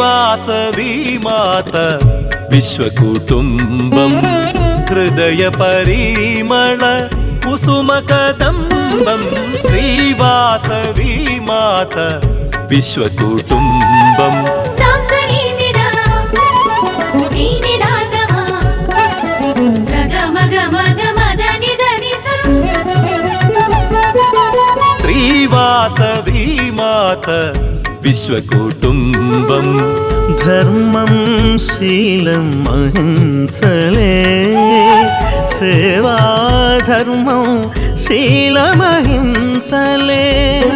శ్రీవాసవీ మాత విశ్వకుటుంబం హృదయ పరిమళ కుసుమ కదంబం శ్రీవాసవీ మాత విశ్వకుటుంబం సాసరి నిదా నీ నిదాతమా సగమగ మద మద నిద నిస శ్రీవాసవీ మాత విశ్వకుటుంబం ధర్మం శీలం అహింసలే సేవా ధర్మం శీలమహింసలే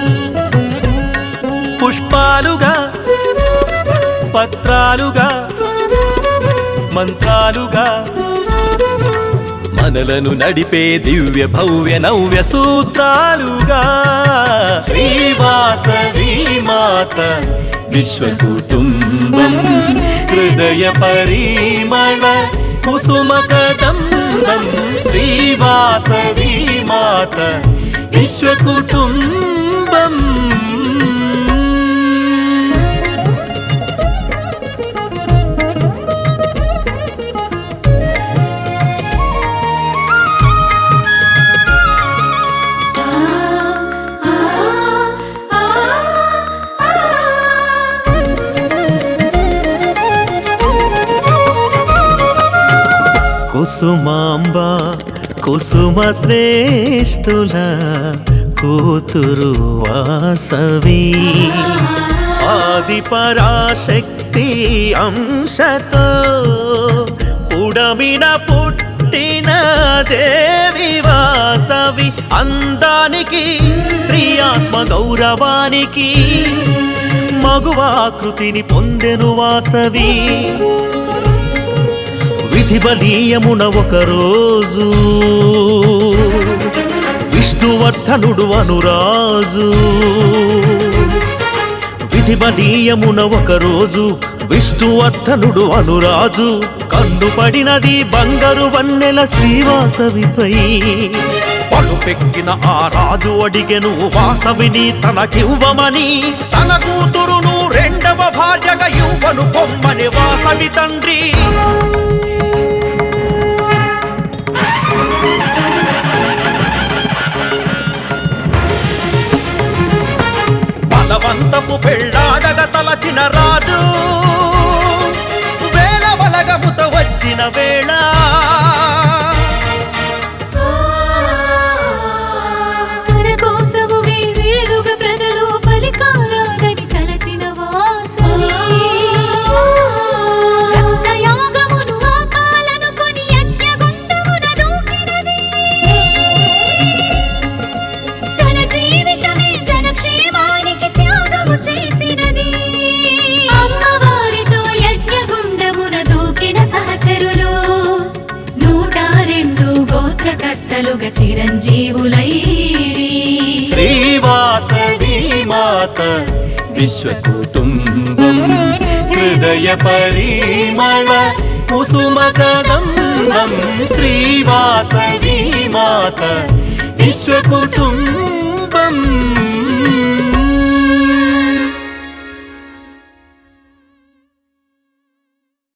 పుష్పాలుగా పత్రాలుగా మంత్రాలుగా మనలను నడిపే దివ్య భవ్య నవ్య సూత్రాలుగా శ్రీవాసవీ మాత విశ్వకుటుంబం హృదయ పరిమళ కుసుమ కదంబం శ్రీవాసవీ మాత విశ్వకుటుంబం కుసుమాంబ కుసుమ శ్రేష్ఠుల కూతురు వాసవి ఆది పరాశక్తి అంశతో ఉడమిన పుట్టిన దేవి వాసవి అందానికి స్త్రీ ఆత్మ గౌరవానికి మగువాకృతిని పొందెను వాసవి విధి బలీయమున ఒక రోజు విష్ణువర్ధనుడు అనురాజు విధి బలీయమున ఒక రోజు విష్ణువర్ధనుడు అనురాజు కన్ను పడినది బంగారు వన్నెల శ్రీవాసవిపై పలుపెక్కిన ఆ రాజు అడిగెను వాసవిని తనకివ్వమని తన కూతురును రెండవ భార్యగా ఇవ్వను పొమ్మని వాసవి తండ్రి బలవంతపు పెళ్ళాడగ తలచిన రాజు వేల బలగముత వచ్చిన వేళ తన కోసము వేవేలుగా ప్రజలు పలికారాలని తలచిన వాసవి రక్తయాగమును ఆపాలనుకొని యజ్ఞగుండమున దూకినది తన జీవితమే జనక్షేమానికి త్యాగము చేసినది అమ్మవారితో యజ్ఞగుండమున దూకిన సహచరులు నూట రెండు గోత్రకర్తలుగా చిరంజీవులైరి శ్రీవాసవీ మాత విశ్వకుటుంబం హృదయ పరిమళ కుసుమ కదంబం శ్రీవాసవీ మాత విశ్వకుటుంబం